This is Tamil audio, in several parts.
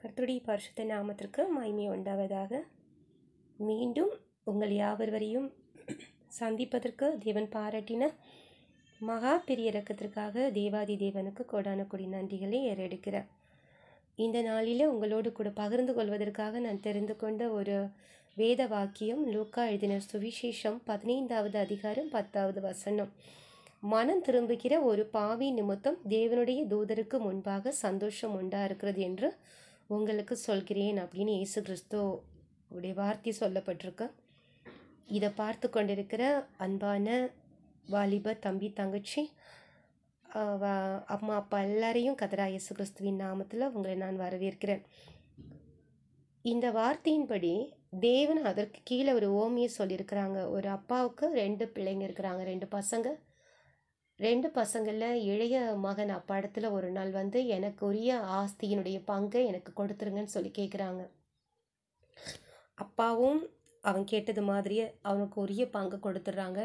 கர்த்தருடைய பரிசுத்த நாமத்திற்கு மகிமை உண்டாவதாக மீண்டும் உங்கள் யாவரையும் சந்திப்பதற்கு தேவன் பாராட்டின மகா பெரிய இரக்கத்திற்காக தேவாதி தேவனுக்கு கோடான கொடி நன்றிகளை ஏறெடுக்கிறேன் இந்த நாளில் உங்களோடு கூட பகிர்ந்து கொள்வதற்காக நான் தெரிந்து கொண்ட ஒரு வேத வாக்கியம் லூக்கா எழுதின சுவிசேஷம் பதினைந்தாவது அதிகாரம் பத்தாவது வசனம் மனம் திரும்புகிற ஒரு பாவி நிமித்தம் தேவனுடைய தூதருக்கு முன்பாக சந்தோஷம் உண்டா இருக்கிறது என்று உங்களுக்கு சொல்கிறேன் அப்படின்னு இயேசு கிறிஸ்து உடைய வார்த்தை சொல்லப்பட்டிருக்கு இதை பார்த்து கொண்டிருக்கிற அன்பான வாலிப தம்பி தங்கச்சி ஆஹ் வ- அம்மா அப்பா எல்லாரையும் கதரா இயேசு கிறிஸ்துவின் நாமத்தில் உங்களை நான் வரவேற்கிறேன் இந்த வார்த்தையின்படி தேவன் அதற்கு கீழே ஒரு ஓமியை சொல்லியிருக்கிறாங்க ஒரு அப்பாவுக்கு ரெண்டு பிள்ளைங்க இருக்கிறாங்க ரெண்டு பசங்க ரெண்டு பசங்களில் இளைய மகன் அப்பா இடத்துல ஒரு நாள் வந்து எனக்கு உரிய ஆஸ்தியினுடைய பங்கை எனக்கு கொடுத்துருங்கன்னு சொல்லி கேட்குறாங்க அப்பாவும் அவன் கேட்டது மாதிரியே அவனுக்கு உரிய பங்கை கொடுத்துட்றாங்க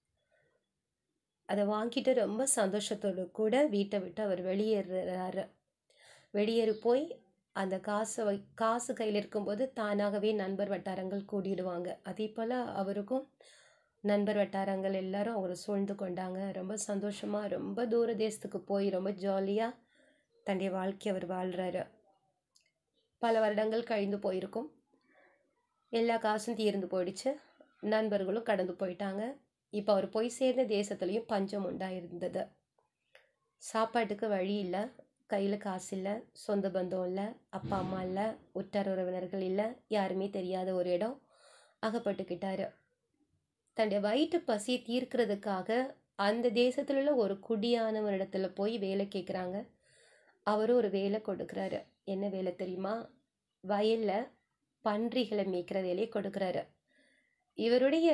அதை வாங்கிட்டு ரொம்ப சந்தோஷத்தோடு கூட வீட்டை விட்டு அவர் வெளியேறுறாரு வெளியேறி போய் அந்த காசை வை காசு கையில் இருக்கும்போது தானாகவே நண்பர் வட்டாரங்கள் கூடிடுவாங்க அதே போல் அவருக்கும் நண்பர் வட்டாரங்கள் எல்லாரும் அவரை சூழ்ந்து கொண்டாங்க ரொம்ப சந்தோஷமாக ரொம்ப தூர தேசத்துக்கு போய் ரொம்ப ஜாலியாக தன்னுடைய வாழ்க்கை அவர் வாழ்கிறாரு பல வருடங்கள் கழிந்து போயிருக்கும் எல்லா காசும் தீர்ந்து போயிடுச்சு நண்பர்களும் கடந்து போயிட்டாங்க இப்போ அவர் போய் சேர்ந்த தேசத்துலேயும் பஞ்சம் உண்டாயிருந்தது சாப்பாட்டுக்கு வழி இல்லை கையில் காசு இல்லை சொந்த பந்தம் இல்லை அப்பா அம்மா இல்லை உற்றார் உறவினர்கள் இல்லை யாருமே தெரியாத ஒரு இடம் அகப்பட்டுக்கிட்டாரு தன்னுடைய வயிற்று பசியை தீர்க்கிறதுக்காக அந்த தேசத்தில் உள்ள ஒரு குடியானவரிடத்துல போய் வேலை கேட்குறாங்க அவரும் ஒரு வேலை கொடுக்குறாரு என்ன வேலை தெரியுமா வயலில் பன்றிகளை மேய்க்கிற வேலையை கொடுக்குறாரு இவருடைய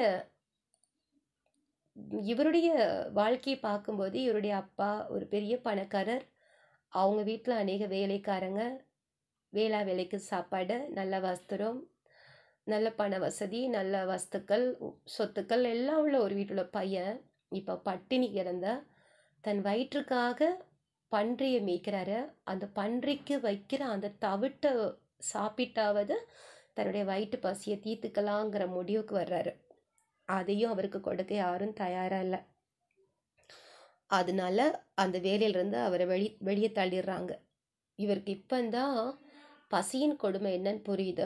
இவருடைய வாழ்க்கையை பார்க்கும்போது இவருடைய அப்பா ஒரு பெரிய பணக்காரர் அவங்க வீட்டில் அநேக வேலைக்காரங்க வேளா வேலைக்கு சாப்பாடு நல்ல வஸ்திரம் நல்ல பண வசதி நல்ல வஸ்துக்கள் சொத்துக்கள் எல்லாம் உள்ள ஒரு வீட்டுள்ள பையன் இப்போ பட்டினி கிடந்த தன் வயிற்றுக்காக பன்றியை மேய்க்கிறாரு அந்த பன்றிக்கு வைக்கிற அந்த தவிட்டை சாப்பிட்டாவது தன்னுடைய வயிற்று பசியை தீர்த்துக்கலாங்கிற முடிவுக்கு வர்றாரு அதையும் அவருக்கு கொடுக்க யாரும் தயாராக இல்லை அதனால அந்த வேலையிலிருந்து அவரை வெளி வெளியே தள்ளிடுறாங்க இவருக்கு இப்போந்தான் பசியின் கொடுமை என்னன்னு புரியுது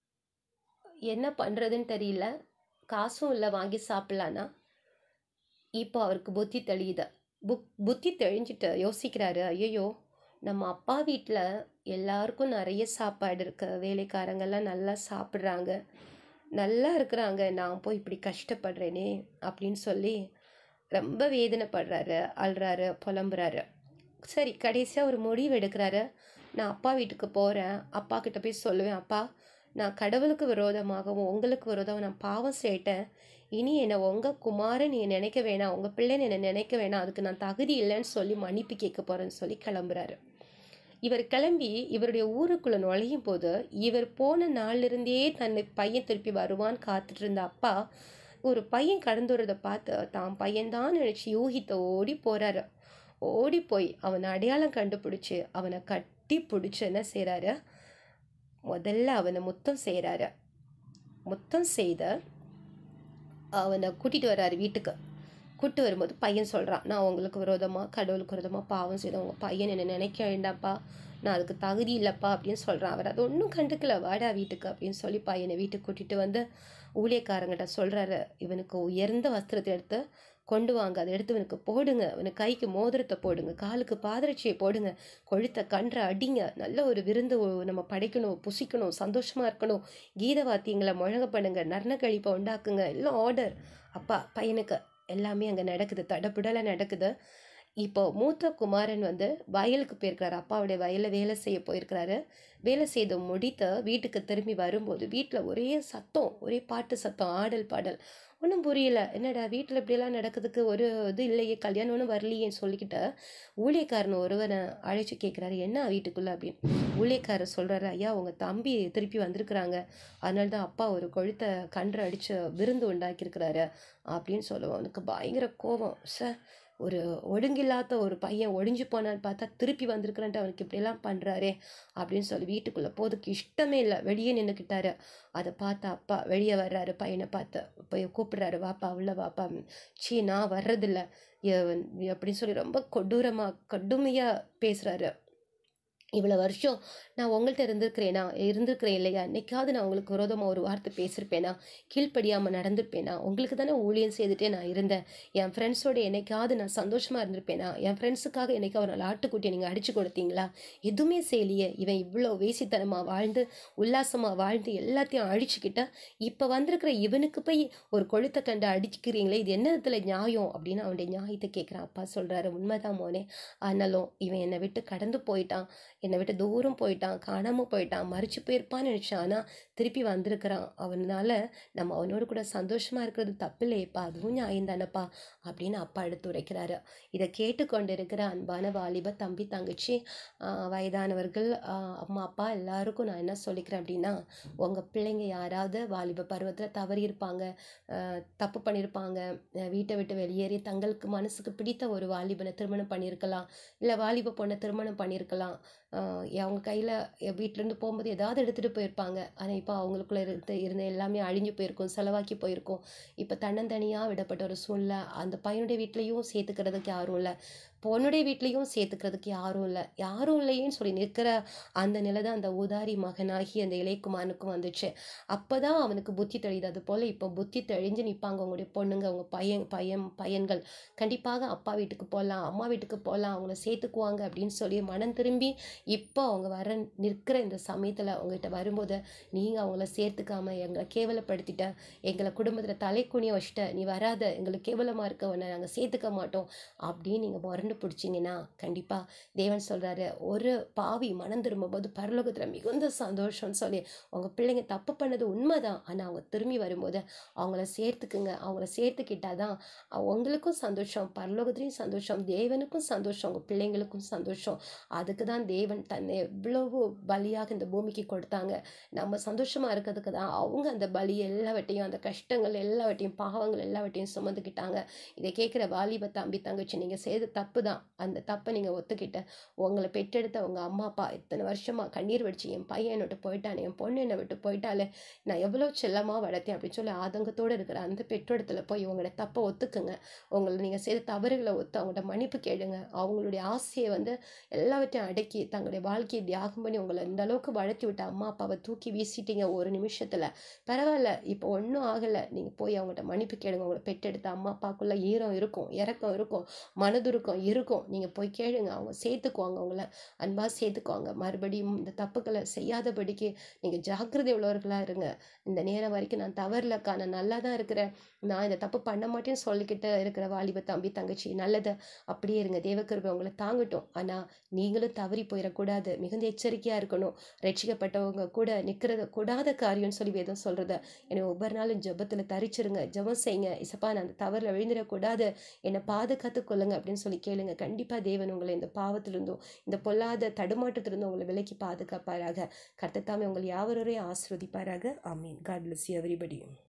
என்ன பண்ணுறதுன்னு தெரியல காசும் இல்லை வாங்கி சாப்பிட்லான்னா இப்போ அவருக்கு புத்தி தெளியுது புக் புத்தி தெளிஞ்சிட்டு யோசிக்கிறாரு ஐயோ நம்ம அப்பா வீட்டில் எல்லாருக்கும் நிறைய சாப்பாடு இருக்கு வேலைக்காரங்கெல்லாம் நல்லா சாப்பிட்றாங்க நல்லா இருக்கிறாங்க நான் போய் இப்படி கஷ்டப்படுறேனே அப்படின்னு சொல்லி ரொம்ப வேதனைப்படுறாரு அழுறாரு புலம்புறாரு சரி கடைசியாக ஒரு முடிவு எடுக்கிறாரு நான் அப்பா வீட்டுக்கு போகிறேன் அப்பா கிட்ட போய் சொல்லுவேன் அப்பா நான் கடவுளுக்கு விரோதமாகவும் உங்களுக்கு விரோதமாக நான் பாவம் செய்யிட்டேன் இனி என்னை உங்கள் குமாரன் நீ நினைக்க வேணாம் உங்கள் பிள்ளைன்னு என்னை நினைக்க வேணாம் அதுக்கு நான் தகுதி இல்லைன்னு சொல்லி மன்னிப்பு கேட்க போகிறேன்னு சொல்லி கிளம்புறாரு இவர் கிளம்பி இவருடைய ஊருக்குள்ளே நுழையும் போது இவர் போன நாளிலிருந்தே தன்னை பையன் திருப்பி வருவான்னு காத்துட்டு இருந்த அப்பா ஒரு பையன் கடந்து வரதை பார்த்து தான் பையன்தான் நினச்சி யூகித்த ஓடி போகிறாரு ஓடி போய் அவனை அடையாளம் கண்டுபிடிச்சி அவனை கட்டி பிடிச்சி என்ன செய்கிறாரு முதல்ல அவனை முத்தம் செய்கிறாரு முத்தம் செய்த அவனை கூட்டிகிட்டு வர்றாரு வீட்டுக்கு கூட்டு வரும்போது பையன் சொல்கிறான் நான் உங்களுக்கு விரோதமாக கடவுளுக்கு விரோதமாக பாவம் செய்த உங்கள் பையன் என்னை நினைக்க வேண்டாப்பா நான் அதுக்கு தகுதி இல்லைப்பா அப்படின்னு சொல்கிறான் அவர் அது ஒன்றும் கண்டுக்கல வாடா வீட்டுக்கு அப்படின்னு சொல்லி பையனை வீட்டுக்கு கூட்டிகிட்டு வந்து ஊழியக்காரங்கிட்ட சொல்கிறாரு இவனுக்கு உயர்ந்த வஸ்திரத்தை எடுத்து கொண்டு வாங்க அதை எடுத்து இவனுக்கு போடுங்க இவனுக்கு கைக்கு மோதிரத்தை போடுங்க காலுக்கு பாதரட்சியை போடுங்க கொழுத்த கன்றை அடிங்க நல்ல ஒரு விருந்து நம்ம படைக்கணும் புசிக்கணும் சந்தோஷமாக இருக்கணும் கீத வாத்தியங்களை முழங்க பண்ணுங்க நர்ண கழிப்பை உண்டாக்குங்க எல்லாம் ஆர்டர் அப்பா பையனுக்கு எல்லாமே அங்கே நடக்குது தடப்புடலாக நடக்குது இப்போ மூத்த குமாரன் வந்து வயலுக்கு போயிருக்கிறாரு அப்பாவுடைய வயலில் வேலை செய்ய போயிருக்கிறாரு வேலை செய்து முடித்து வீட்டுக்கு திரும்பி வரும்போது வீட்டில் ஒரே சத்தம் ஒரே பாட்டு சத்தம் ஆடல் பாடல் ஒன்றும் புரியல என்னடா வீட்டில் இப்படியெல்லாம் நடக்கிறதுக்கு ஒரு இது இல்லையே கல்யாணம் ஒன்றும் வரலையேன்னு சொல்லிக்கிட்டு ஊழியக்காரன் ஒருவனை அழைச்சி கேட்குறாரு என்ன வீட்டுக்குள்ளே அப்படின்னு ஊழியக்காரர் சொல்கிறாரு ஐயா உங்கள் தம்பி திருப்பி வந்திருக்கிறாங்க அதனால தான் அப்பா ஒரு கொழுத்த கன்று அடித்து விருந்து உண்டாக்கியிருக்கிறாரு அப்படின்னு சொல்லுவோம் அவனுக்கு பயங்கர கோபம் சார் ஒரு ஒழுங்கில்லாத ஒரு பையன் ஒழிஞ்சு போனான்னு பார்த்தா திருப்பி வந்திருக்கிறேன்ட்டு அவனுக்கு இப்படியெல்லாம் பண்ணுறாரே அப்படின்னு சொல்லி வீட்டுக்குள்ளே போதுக்கு இஷ்டமே இல்லை வெளியே நின்றுக்கிட்டாரு அதை பார்த்து அப்பா வெளியே வர்றாரு பையனை பார்த்து போய் கூப்பிடுறாரு வாப்பா உள்ள வாப்பா சீ நான் வர்றதில்ல எ- அப்படின்னு சொல்லி ரொம்ப கொடூரமாக கடுமையாக பேசுகிறாரு இவ்வளோ வருஷம் நான் உங்கள்கிட்ட இருந்திருக்கிறேனா இருந்திருக்கிறேன் இல்லையா என்னைக்காவது நான் உங்களுக்கு விரோதமாக ஒரு வார்த்தை பேசியிருப்பேனா கீழ்ப்படியாமல் நடந்திருப்பேனா உங்களுக்கு தானே ஊழியம் செய்துட்டே நான் இருந்தேன் என் ஃப்ரெண்ட்ஸோட என்னைக்காவது நான் சந்தோஷமாக இருந்திருப்பேனா என் ஃப்ரெண்ட்ஸுக்காக என்னைக்கா ஒரு நாள் ஆட்டுக்குட்டியை நீங்கள் அடிச்சு கொடுத்தீங்களா எதுவுமே செய்யலையே இவன் இவ்வளோ வேசித்தனமாக வாழ்ந்து உல்லாசமாக வாழ்ந்து எல்லாத்தையும் அழிச்சுக்கிட்டா இப்போ வந்திருக்கிற இவனுக்கு போய் ஒரு கொழுத்தை கண்டு அடிச்சுக்கிறீங்களே இது என்ன விதத்தில் நியாயம் அப்படின்னு அவனுடைய நியாயத்தை கேட்குறான் அப்பா சொல்கிறாரு உண்மைதான் மோனே ஆனாலும் இவன் என்னை விட்டு கடந்து போயிட்டான் என்னை விட்டு தூரம் போயிட்டான் காணாமல் போயிட்டான் மறிச்சு போயிருப்பான்னு நினச்சான் ஆனால் திருப்பி வந்திருக்கிறான் அவனால நம்ம அவனோட கூட சந்தோஷமாக இருக்கிறது தப்பில்லையேப்பா அதுவும் நியாயம் தானப்பா அப்படின்னு அப்பா எடுத்து உரைக்கிறாரு இதை கேட்டுக்கொண்டு இருக்கிற அன்பான வாலிப தம்பி தங்கச்சி ஆஹ் வயதானவர்கள் ஆஹ் அம்மா அப்பா எல்லாருக்கும் நான் என்ன சொல்லிக்கிறேன் அப்படின்னா உங்கள் பிள்ளைங்க யாராவது வாலிப பருவத்தில் தவறி இருப்பாங்க ஆஹ் தப்பு பண்ணியிருப்பாங்க ஆஹ் வீட்டை விட்டு வெளியேறி தங்களுக்கு மனசுக்கு பிடித்த ஒரு வாலிபனை திருமணம் பண்ணியிருக்கலாம் இல்லை வாலிப பொண்ணை திருமணம் பண்ணியிருக்கலாம் ஆஹ் அவங்க கையில் வீட்டிலேருந்து போகும்போது ஏதாவது எடுத்துகிட்டு போயிருப்பாங்க ஆனால் இப்போ அவங்களுக்குள்ள இருந்து இருந்த எல்லாமே அழிஞ்சு போயிருக்கும் செலவாக்கி போயிருக்கும் இப்போ தன்னந்தனியாக விடப்பட்ட ஒரு சூழ்நிலை அந்த பையனுடைய வீட்லேயும் சேர்த்துக்கிறதுக்கு யாரும் இல்லை பொண்ணுடைய வீட்லேயும் சேர்த்துக்கிறதுக்கு யாரும் இல்லை யாரும் இல்லையேன்னு சொல்லி நிற்கிற அந்த நிலை தான் அந்த ஊதாரி மகனாகி அந்த இளையகுமாரனுக்கும் வந்துச்சு அப்போ தான் அவனுக்கு புத்தி தெளியுது அது போல் இப்போ புத்தி தெளிஞ்சு நிற்பாங்க உங்களுடைய பொண்ணுங்க உங்கள் பையன் பையன் பையன்கள் கண்டிப்பாக அப்பா வீட்டுக்கு போகலாம் அம்மா வீட்டுக்கு போகலாம் அவங்கள சேர்த்துக்குவாங்க அப்படின்னு சொல்லி மனம் திரும்பி இப்போ அவங்க வர நிற்கிற இந்த சமயத்தில் உங்ககிட்ட வரும்போது நீங்கள் அவங்கள சேர்த்துக்காம எங்களை கேவலப்படுத்திட்ட எங்களை குடும்பத்தில் தலைக்குனிய வச்சுட்ட நீ வராத எங்களுக்கு கேவலமாக இருக்க உன்னை நாங்கள் சேர்த்துக்க மாட்டோம் அப்படின்னு நீங்கள் முரண்டு பிடிச்சிங்கன்னா கண்டிப்பாக தேவன் சொல்கிறாரு ஒரு பாவி மனம் திரும்பும்போது பரலோகத்தில் மிகுந்த சந்தோஷம்னு சொல்லி உங்கள் பிள்ளைங்க தப்பு பண்ணது உண்மைதான் ஆனால் அவங்க திரும்பி வரும்போது அவங்கள சேர்த்துக்குங்க அவங்கள சேர்த்துக்கிட்டால் தான் உங்களுக்கும் சந்தோஷம் பரலோகத்துலேயும் சந்தோஷம் தேவனுக்கும் சந்தோஷம் உங்கள் பிள்ளைங்களுக்கும் சந்தோஷம் அதுக்கு தான் தேவன் தன்னை எவ்வளவு பலியாக இந்த பூமிக்கு கொடுத்தாங்க நம்ம சந்தோஷமாக இருக்கிறதுக்கு தான் அவங்க அந்த பலி எல்லாவற்றையும் அந்த கஷ்டங்கள் எல்லாவற்றையும் பாவங்கள் எல்லாவற்றையும் சுமந்துக்கிட்டாங்க இதை கேட்குற வாலிப தம்பி தங்கச்சி நீங்கள் செய்த தப்பு தான் அந்த தப்பை நீங்கள் ஒத்துக்கிட்டு உங்களை பெற்றெடுத்த உங்கள் அம்மா அப்பா இத்தனை வருஷமாக கண்ணீர் வடிச்சு என் பையன் என்னை விட்டு போயிட்டானே என் பொண்ணு என்னை விட்டு போயிட்டாலே நான் எவ்வளோ செல்லமாக வளர்த்தேன் அப்படின்னு சொல்லி ஆதங்கத்தோடு இருக்கிற அந்த பெற்றோடத்துல போய் உங்களோட தப்பை ஒத்துக்குங்க உங்களை நீங்கள் செய்த தவறுகளை ஒத்து அவங்கள்ட்ட மன்னிப்பு கேளுங்க அவங்களுடைய ஆசையை வந்து எல்லாவற்றையும் அடக்கி தங்களுடைய வாழ்க்கையை தியாகம் பண்ணி உங்களை இந்த அளவுக்கு வளர்த்தி விட்ட அம்மா அப்பாவை தூக்கி வீசிட்டீங்க ஒரு நிமிஷத்தில் பரவாயில்ல இப்போ ஒன்றும் ஆகலை நீங்கள் போய் அவங்கள்ட்ட மன்னிப்பு கேளுங்க உங்களை பெற்றெடுத்த அம்மா அப்பாக்குள்ள ஈரம் இருக்கும் இறக்கம் இருக்கும் மனதுருக்கம் இருக்கும் நீங்கள் போய் கேளுங்க அவங்க சேர்த்துக்குவாங்க உங்களை அன்பாக சேர்த்துக்குவாங்க மறுபடியும் இந்த தப்புக்களை செய்யாதபடிக்கு நீங்கள் ஜாக்கிரதை உள்ளவர்களாக இருங்க இந்த நேரம் வரைக்கும் நான் தவறிலக்கா நான் நல்லா தான் இருக்கிறேன் நான் இந்த தப்பு பண்ண மாட்டேன்னு சொல்லிக்கிட்டு இருக்கிற வாலிப தம்பி தங்கச்சி நல்லது அப்படியே இருங்க தேவக்கிருபை உங்களை தாங்கட்டும் ஆனால் நீங்களும் தவறி போயிடக்கூடாது மிகுந்த எச்சரிக்கையாக இருக்கணும் ரட்சிக்கப்பட்டவங்க கூட நிற்கிறது கூடாத காரியம்னு சொல்லி வேதம் சொல்கிறத என்னை ஒவ்வொரு நாளும் ஜெபத்தில் தரிச்சிருங்க ஜெபம் செய்யுங்க இசப்பா நான் அந்த தவறில் விழுந்துடக்கூடாது என்னை பாதுகாத்து கொள்ளுங்க அப்படின்னு சொல்லி கேளுங்க கண்டிப்பாக தேவன் உங்களை இந்த பாவத்திலிருந்தும் இந்த பொல்லாத தடுமாற்றத்திலிருந்தும் உங்களை விலக்கி பாதுகாப்பாராக கர்த்தத்தாமே உங்கள் யாவரையும் ஆசிர்வதிப்பாராக ஆமீன் காட் பிளஸ் எவ்ரிபடி